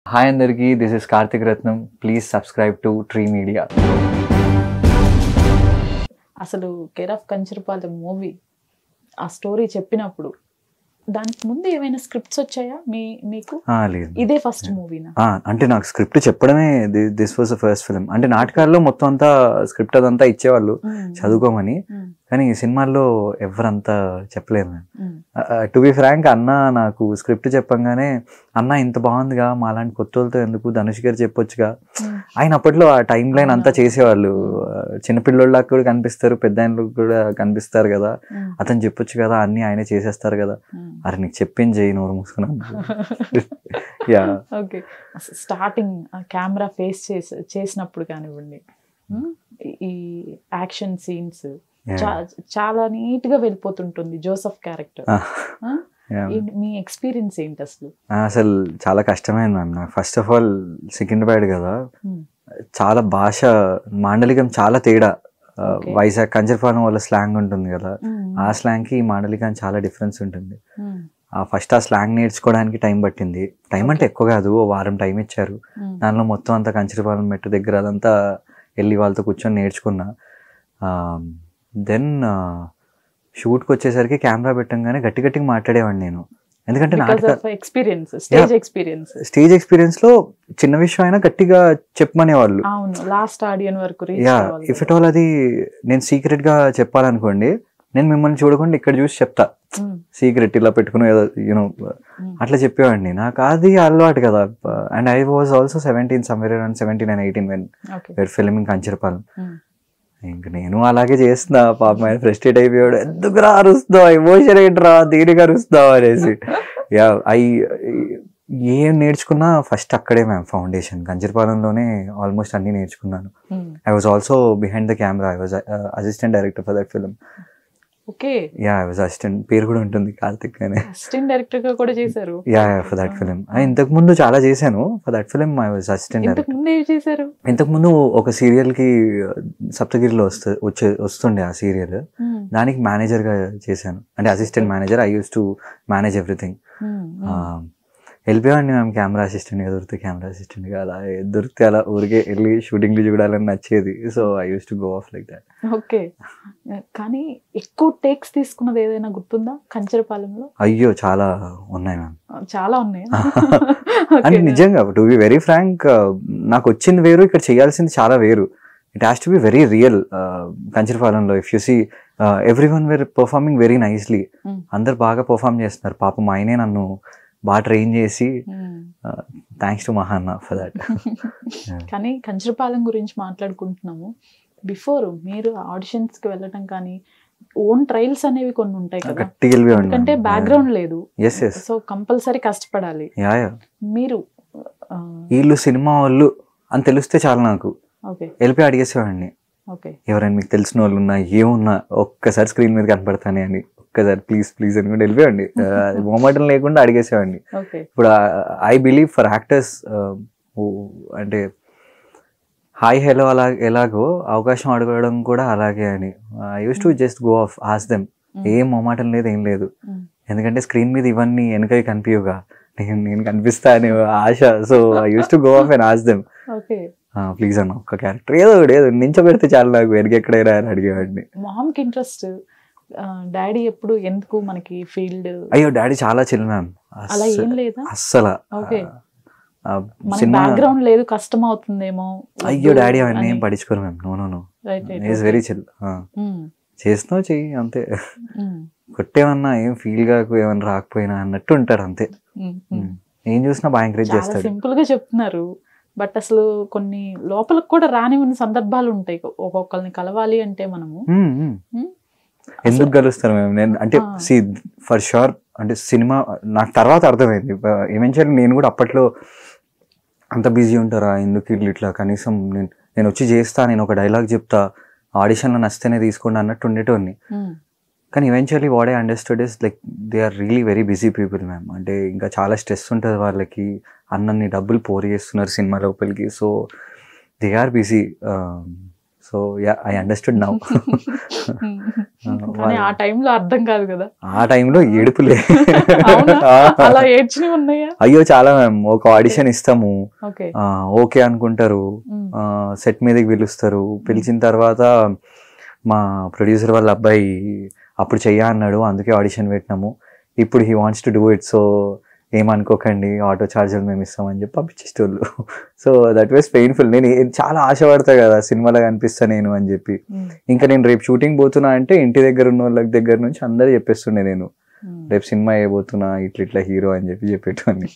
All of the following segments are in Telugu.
హాయ్ అందరికీ this is Karthik Ratnam please subscribe to tree media అసలు కేర్ ఆఫ్ కంచరపాలెం మూవీ ఆ స్టోరీ చెప్పినప్పుడు దానికి ముందు ఏమైనా స్క్రిప్ట్స్ వచ్చాయా మీ మీకు లేదు ఇదే ఫస్ట్ మూవీనా ఆ, అంటే నాకు స్క్రిప్ట్ చెప్పడమే this was the first film అంటే నాటకాల్లో మొత్తం అంతా స్క్రిప్ట్ అదంతా ఇచ్చేవాళ్ళు చదువుకోమని కానీ ఈ సినిమాల్లో ఎవరంతా చెప్పలేదు టు బి ఫ్రాంక్ అన్న నాకు స్క్రిప్ట్ చెప్పంగానే అన్న ఇంత బాగుందిగా మాలాంటి కొత్త వాళ్ళతో ఎందుకు ధనుష్ గారు చెప్పొచ్చుగా ఆయన అప్పట్లో ఆ టైం లైన్ అంతా చేసేవాళ్ళు చిన్నపిల్లోళ్ళకి కూడా కనిపిస్తారు పెద్ద ఆయనలకు కూడా కనిపిస్తారు కదా అతను చెప్పొచ్చు కదా అన్ని ఆయనే చేసేస్తారు కదా అరే నీకు చెప్పింది చేయి నోరు మూసుకున్నాను yeah okay starting camera face చేసి చేసినప్పుడు కానివ్వండి ఉమ్, ఈ యాక్షన్ సీన్స్ చాలా నీట్ గా వెళ్ళిపోతుంటుంది జోసఫ్ క్యారెక్టర్ మీ ఎక్స్పీరియన్స్ ఏంటి అసలు అసలు చాలా కష్టమైంది మ్యామ్ నాకు ఫస్ట్ ఆఫ్ ఆల్ సికింద్రాబాద్ కదా ఉమ్, చాలా భాష మాండలికం చాలా తేడా ఆ, Okay. వైజాగ్ కంచర్పాలెం వల్ల స్లాంగ్ ఉంటుంది కదా ఉమ్, ఆ స్లాంగ్ కి ఈ మాండలికం చాలా డిఫరెన్స్ ఉంటుంది ఉమ్, ఆ ఫస్ట్ ఆ స్లాంగ్ నేర్చుకోవడానికి టైం పట్టింది టైం అంటే ఎక్కువ కాదు ఓ వారం టైం ఇచ్చారు ఉమ్, దానిలో మొత్తం అంతా కంచరపాలెం మెట్టు దగ్గర అదంతా వెళ్ళి వాళ్ళతో కూర్చొని నేర్చుకున్నా దెన్ షూట్కి వచ్చేసరికి కెమెరా పెట్టంగానే గట్టి గట్టిగా మాట్లాడేవాడిని నేను ఎందుకంటే because నాటక of experience stage experience stage experience లో చిన్న విషయం అయినా గట్టిగా చెప్పమనేవాళ్ళు అవును లాస్ట్ ఆడియన్ వరకు reach యా అవ్వాలి ఇఫ్ ఇట్ ఆల్ అది నేను సీక్రెట్ గా చెప్పాలనుకోండి నేను మిమ్మల్ని చూడకుండా ఇక్కడ చూసి చెప్తా ఉమ్, సీక్రెట్ ఇలా పెట్టుకుని ఏదో యూనో ఉమ్, అట్లా చెప్పేవాడిని నాకు అది అలవాటు కదా and I was also seventeen somewhere around seventeen and eighteen when okay were filming Kancharapalem um, ఇంక నేను అలాగే చేస్తున్నా పాప ఆయన ఫ్రస్ట్రేట్ అయిపోయాడు ఎందుకు రా అరుస్తావు ఎమోషన్ ఏంట్రా దేనికి అరుస్తావు అనేసి యా ఐ ఏం నేర్చుకున్నా ఫస్ట్ అక్కడే మ్యామ్ ఫౌండేషన్ కంచరపాలెంలోనే ఆల్మోస్ట్ అన్ని నేర్చుకున్నాను um, I was also behind the camera I was assistant director for that film okay yeah I was assistant పేరు కూడా ఉంటుంది కార్తిక్ అనే అసిస్టెంట్ డైరెక్టర్ గా కూడా చేశారు యా ఫర్ దట్ ఫిలిం ఇంతకు ముందు చాలా చేశాను for that film I was assistant ఇంతకు డైరెక్టర్ ముందు ఏం చేశారు ఇంతకు ముందు ఒక సీరియల్ కి సప్తగిరిలో వస్తు వచ్చే వస్తుండే ఆ సీరియల్ ఉమ్, దానికి మేనేజర్ గా చేశాను అంటే assistant manager I use to manage everything um, um. వెళ్ళిపోయాడిని మేము కెమెరా అసిస్టెంట్ గా దొరికితే కెమెరా అసిస్టెంట్ గా అలా దొరికితే అలా ఊరికే వెళ్ళి షూటింగ్లు చూడాలని నచ్చేది so I use to go off like that okay కానీ ఎక్కువ టేక్స్ తీసుకున్నది ఏదైనా గుర్తుందా కంచరపాలెంలో అయ్యో చాలా ఉన్నాయి మ్యామ్ చాలా ఉన్నాయి అంటే నిజంగా టు బి వెరీ ఫ్రాంక్ నాకు వచ్చింది వేరు ఇక్కడ చేయాల్సింది చాలా వేరు it has to be very real కంచరపాలెంలో if you see every one were performing very nicely అందరు బాగా పర్ఫామ్ చేస్తున్నారు పాపం ఆయనే నన్ను బాగా ట్రైన్ చేసి thanks to Mahanna for that కానీ కంచరపాలెం గురించి మాట్లాడుకుంటున్నాము బిఫోర్ మీరు ఆడిషన్స్ కి వెళ్ళటం కానీ ఓన్ ట్రయల్స్ అనేవి కొన్ని ఉంటాయి కదా గట్టిగా వెళ్ళిపోయాడు ఎందుకంటే బ్యాక్గ్రౌండ్ లేదు ఎస్ ఎస్ సో కంపల్సరీ కష్టపడాలి యా యా మీరు వీళ్ళు సినిమా వాళ్ళు అని తెలిస్తే చాలు నాకు ఓకే వెళ్ళిపోయి అడిగేసేవాడిని ఓకే ఎవరైనా మీకు తెలిసిన వాళ్ళు ఉన్నా ఏమున్నా ఒక్కసారి స్క్రీన్ మీద కనపడతానే అని ఒక్కసారి ప్లీజ్ ప్లీజ్ అని కూడా వెళ్ళిపోయండి మొహమాటం లేకుండా అడిగేసేవాడిని ఓకే ఇప్పుడు ఐ బిలీవ్ ఫర్ యాక్టర్స్ అంటే హాయ్ హలో అలా ఎలాగో అవకాశం అడగడం కూడా అలాగే అని I use to just go off ask them ఏం మొహమాటం లేదు ఏం లేదు ఎందుకంటే స్క్రీన్ మీద ఇవన్నీ వెనక కనిపించగా నేను నేను కనిపిస్తా అనే ఆశ so I use to go off and ask them okay please అన్న ఒక్క క్యారెక్టర్ ఏదో ఒకటి ఏదో నించోబెడితే చాలు నాకు వెనక ఎక్కడైనా అని అడిగేవాడిని మామ్కి ఇంట్రెస్ట్ డాడీ ఎప్పుడు ఎందుకు మనకి ఫీల్డ్ అయ్యో డాడీ చాలా చిల్ మ్యామ్ అలా ఏం లేదా అస్సలు ఓకే ఆ, మన సినిమా బ్యాక్గ్రౌండ్ లేదు కష్టం అవుతుందేమో అయ్యో డాడీ అవన్నీ ఏం పట్టించుకోరు ma'am no no no right is very chill చేస్తున్నావు చెయ్యి అంతే రైట్ కొట్టేమన్నా ఏం ఫీల్ కాకు ఏమన్నా రాకపోయినా అన్నట్టు ఉంటాడు అంతే ఏం చూసినా బాగా ఎంకరేజ్ చాలా చేస్తాడు సింపుల్ గా చెప్తున్నారు బట్ అసలు కొన్ని లోపలికి కూడా రానివని సందర్భాలు ఉంటాయి ఒక్కొక్కరిని కలవాలి అంటే మనము మ్మ్, మ్మ్. మ్మ్. ఎందుకు కలుస్తారు మేము నేను అంటే ఆ. సి ఫర్ షూర్ అంటే సినిమా నాకు తర్వాత అర్థమైంది ఈవెన్చువల్లీ నేను కూడా అప్పట్లో అంత బిజీ ఉంటారా ఎందుకు వీళ్ళు ఇట్లా కనీసం నేను నేను వచ్చి చేస్తా నేను ఒక డైలాగ్ చెప్తా ఆడిషన్లో నచ్చితేనే తీసుకోండి అన్నట్టు ఉండేటోని మ్మ్. కానీ eventually what I understood is like they are really very busy people ma'am అంటే ఇంకా చాలా స్ట్రెస్ ఉంటుంది వాళ్ళకి అన్నన్ని డబ్బులు పోర్ చేస్తున్నారు సినిమా లోపలికి so they are busy so yeah I understood now కానీ ఆ టైంలో అర్థం కాదు కదా ఆ టైంలో ఏడుపులే అవునా? అలా ఏడ్చినవి ఉన్నాయా అయ్యో చాలా మ్యామ్ ఒక ఆడిషన్ ఇస్తాము ఓకే ఆ, ఓకే అనుకుంటారు సెట్ మీదకి పిలుస్తారు పిలిచిన తర్వాత మా ప్రొడ్యూసర్ వాళ్ళ అబ్బాయి అప్పుడు చెయ్య అన్నాడు అందుకే ఆడిషన్ పెట్టినాము ఇప్పుడు he wants to do it so ఏమనుకోకండి ఆటో ఛార్జీలు మేము ఇస్తామని చెప్పి పంపించేటోళ్ళు సో దట్ వాస్ పెయిన్ఫుల్ నేను ఏ- చాలా ఆశపడతా కదా సినిమాలో కనిపిస్తా నేను అని చెప్పి ఇంకా నేను రేపు షూటింగ్ పోతున్నా అంటే ఇంటి దగ్గర ఉన్న వాళ్ళ దగ్గర నుంచి అందరూ చెప్పేస్తుండే నేను రేపు సినిమా వేయబోతున్నా ఇట్లా ఇట్లా హీరో అని చెప్పి చెప్పేటోని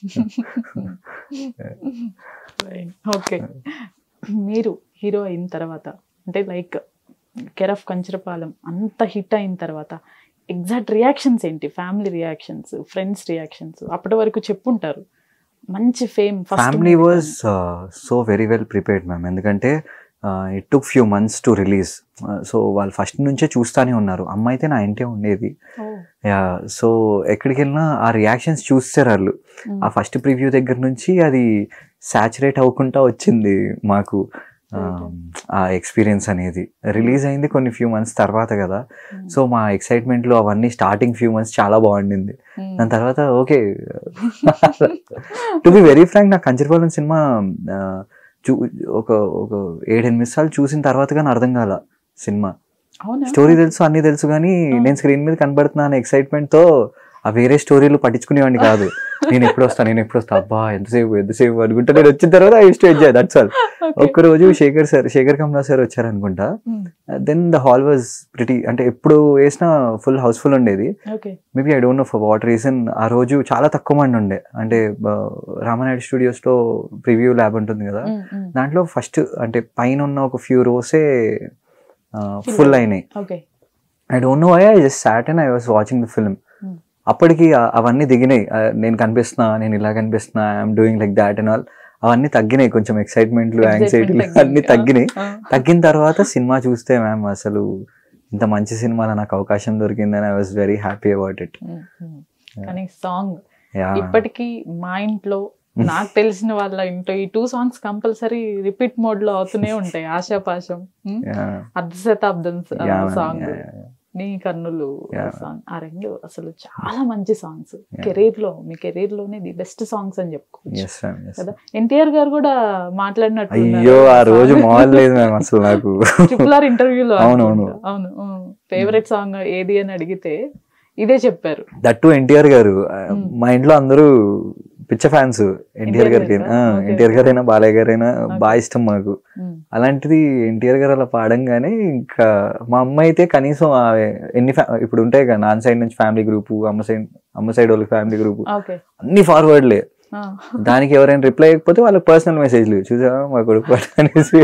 ఓకే మీరు హీరో అయిన తర్వాత అంటే లైక్ కేర్ ఆఫ్ కంచరపాలెం అంత హిట్ అయిన తర్వాత ఎగ్జాక్ట్ రియాక్షన్స్ ఏంటి ఫ్యామిలీ రియాక్షన్స్ ఫ్రెండ్స్ రియాక్షన్స్ అప్పటి వరకు చెప్పుంటారు మంచి fame family was so very well prepared ma'am ఎందుకంటే it took few months to release so వాళ్ళు ఫస్ట్ నుంచే చూస్తానే ఉన్నారు అమ్మ అయితే నా ఇంటే ఉండేది యా సో ఎక్కడికి వెళ్ళినా ఆ రియాక్షన్స్ చూస్తారు వాళ్ళు ఆ ఫస్ట్ ప్రివ్యూ దగ్గర నుంచి అది సాచురేట్ అవ్వకుండా వచ్చింది మాకు ఆ, ఆ ఎక్స్పీరియన్స్ అనేది రిలీజ్ అయింది కొన్ని ఫ్యూ మంత్స్ తర్వాత కదా సో మా ఎక్సైట్మెంట్లో అవన్నీ స్టార్టింగ్ ఫ్యూ మంత్స్ చాలా బాగుండింది దాని తర్వాత okay to be very frank నాకు కంచర్పాలెం సినిమా ఆ, చూ ఒక ఒక ఏడెనిమిది సార్లు చూసిన తర్వాత కానీ అర్థం కాల సినిమా అవునా స్టోరీ తెలుసు అన్ని తెలుసు కానీ నేను స్క్రీన్ మీద కనబడుతున్నా అనే excitement తో ఆ వేరే స్టోరీలు పట్టించుకునేవాడిని కాదు నేను ఎప్పుడు వస్తా నేను ఎప్పుడు వస్తా అబ్బా ఎంతసేపు ఎంతసేపు అనుకుంటా నేను వచ్చిన తర్వాత I to enjoy that's all ఒక్క రోజు శేఖర్ సార్ శేఖర్ కమలా సార్ వచ్చారనుకుంటా then the hall was pretty అంటే ఎప్పుడు వేసినా ఫుల్ హౌస్ఫుల్ ఉండేది okay maybe I don't know for what reason ఆ రోజు చాలా తక్కువ మంది ఉండే అంటే బ- రామానాయుడు స్టూడియోస్ లో ప్రివ్యూ ల్యాబ్ ఉంటుంది కదా దాంట్లో ఫస్ట్ అంటే పైన ఉన్న ఒక ఫ్యూ రోసే ఫుల్ అయినాయి okay I don't know I I just sat and I was watching the film Hmm. అప్పటికి ఆ- అవన్నీ దిగినాయి ఆ, నేను కనిపిస్తున్నా నేను ఇలా కనిపిస్తున్నా I'm doing like that and all అవన్నీ తగ్గినాయి కొంచెం ఎక్సైట్మెంట్లు యాంగ్జైటీలు అన్ని తగ్గినాయి తగ్గిన తర్వాత సినిమా చూస్తే మ్యామ్ అసలు ఇంత మంచి సినిమాలో నాకు అవకాశం దొరికిందని I was very happy about it కానీ సాంగ్ ఇప్పటికీ మా ఇంట్లో నాకు తెలిసిన వాళ్ళ ఇంట్లో ఈ two songs compulsory repeat mode లో అవుతూనే ఉంటాయి ఆశాపాశం ఉమ్, అర్ధ శతాబ్దం సాంగ్ నీ కన్నులు Yeah. సాంగ్ ఆ రెండు అసలు చాలా మంచి సాంగ్స్ కెరీర్ లో మీ కెరీర్ లోనే ది బెస్ట్ సాంగ్స్ అని చెప్పుకోవచ్చు ఎస్ మ్యామ్ ఎస్ కదా ఎన్టీఆర్ గారు కూడా మాట్లాడినట్టు అయ్యో ఆ రోజు మాల్ లేదు మ్యామ్ అసలు నాకు ట్రిపుల్ ఆర్ ఇంటర్వ్యూలో అవునవును. అవును ఫేవరెట్ సాంగ్ ఏది అని అడిగితే ఇదే చెప్పారు దట్టు ఎన్టీఆర్ గారు ఆ, మా ఇంట్లో అందరూ పిచ్చ ఫ్యాన్స్ ఎన్టీఆర్ గారికి గారికా? Okay. ఎన్టీఆర్ గారైనా బాలయ్య గారైనా Okay. బాగా ఇష్టం మాకు ఉమ్, అలాంటిది ఎన్టీఆర్ గారు అలా పాడంగానే ఇంకా మా అమ్మ అయితే కనీసం ఆ ఎన్ని fa- ఇప్పుడు ఉంటాయి కదా నాన్న సైడ్ నుంచి ఫ్యామిలీ గ్రూప్ అమ్మ సైడ్ అమ్మ సైడ్ వాళ్ళకి ఫ్యామిలీ గ్రూప్ ఓకే అన్ని ఫార్వర్డ్లే ఆ. దానికి ఎవరైనా రిప్లై ఇవ్వకపోతే వాళ్ళకి పర్సనల్ మెసేజ్లు చూసా మా కొడుకు పాట అనేసి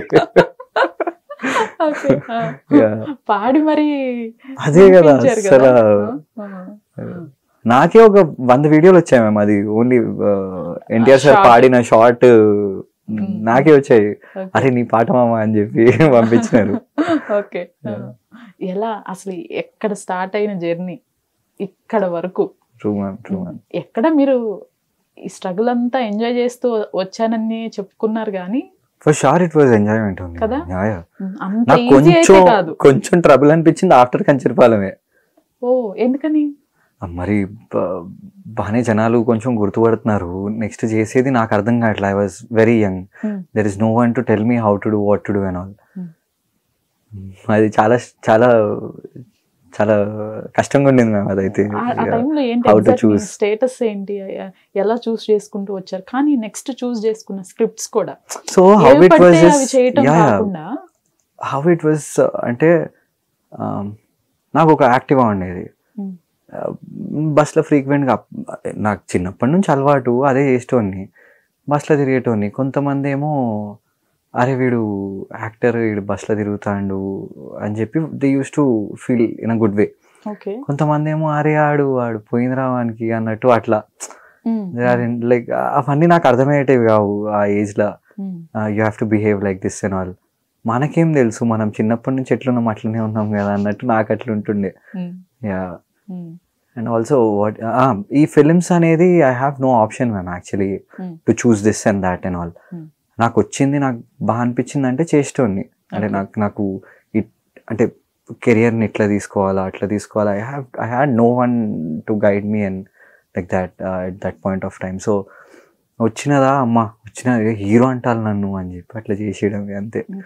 ఓకే ఆ. Yeah. పాడి మరి అదే కదా పంపించారు అసలు కదా. ఆ, నాకే ఒక వంద వీడియోలు వచ్చాయి మ్యామ్ అది ఓన్లీ ఎన్టీఆర్ సార్ Short. పాడిన షార్ట్ నాకే వచ్చాయి Okay. అరే నీ పాట మామ అని చెప్పి పంపించినారు ఓకే ఆ. ఎలా అసలు ఎక్కడ స్టార్ట్ అయిన జర్నీ ఇక్కడ వరకు ట్రూ మ్యామ్ ట్రూ మ్యామ్ ఎక్కడ మీరు ఈ స్ట్రగుల్ అంతా ఎంజాయ్ చేస్తూ వచ్చానని చెప్పుకున్నారు కానీ for sure it was enjoyment ఉంది కదా? Yeah, yeah. అంత నాకు ఈజీ అయితే కొంచెం కాదు కొంచెం ట్రబుల్ అనిపించింది ఆఫ్టర్ కంచరపాలమే ఓ ఎందుకని ఆ, మరి బ- బాగానే జనాలు కొంచెం గుర్తుపడుతున్నారు నెక్స్ట్ చేసేది నాకు అర్థం కావట్లే I was very young Hmm. There is no one to tell me how to do what to do and all Hmm. అది చాలా చాలా చాలా కష్టంగా ఉండింది మ్యామ్ అదైతే ఆ ఆ టైంలో ఏంటి How to exact మీ choose. స్టేటస్ ఏంటి ఎ- ఎలా చూస్ చేసుకుంటూ వచ్చారు కానీ నెక్స్ట్ చూస్ చేసుకున్న స్క్రిప్ట్స్ కూడా సో హౌ ఏవి ఇట్ పడితే వాజ్ అవి చేయటం యా కాకుండా హౌ ఇట్ వాజ్ అంటే um, నాకు ఒక యాక్టివ్గా ఉండేది ఉమ్, బస్లో ఫ్రీక్వెంట్గా నాకు చిన్నప్పటి నుంచి అలవాటు అదే చేసేటోని బస్లో తిరిగేటోని కొంతమంది ఏమో అరే వీడు యాక్టర్ వీడు బస్లో తిరుగుతాడు అని చెప్పి they use to feel in a good way okay కొంతమంది ఏమో అరే ఆడు ఆడు పోయింది రావానికి అన్నట్టు అట్లా ఉమ్, లైక్ అవన్నీ నాకు అర్థమయ్యేటివి కావు ఆ ఏజ్లో um, you have to behave like this and all మనకేం తెలుసు మనం చిన్నప్పటి నుంచి ఎట్లున్నాం అట్లనే ఉన్నాం కదా అన్నట్టు నాకు అట్లా ఉంటుండే um, yeah um, and also what ఈ ఫిలిమ్స్ అనేది I have no option ma'am actually um, to choose this and that and all Hmm. నాకు వచ్చింది నాకు బాగా అనిపించింది అంటే చేసేటోడిని అంటే Okay. నాకు నాకు ఇట్ అంటే కెరియర్ని ఎట్లా తీసుకోవాలా అట్లా తీసుకోవాలా I have I had no one to guide me and like that at that point of time so వచ్చినదా అమ్మ వచ్చిన హీరో అంటారు నన్ను అని చెప్పి అట్లా చేసేయడం అంతే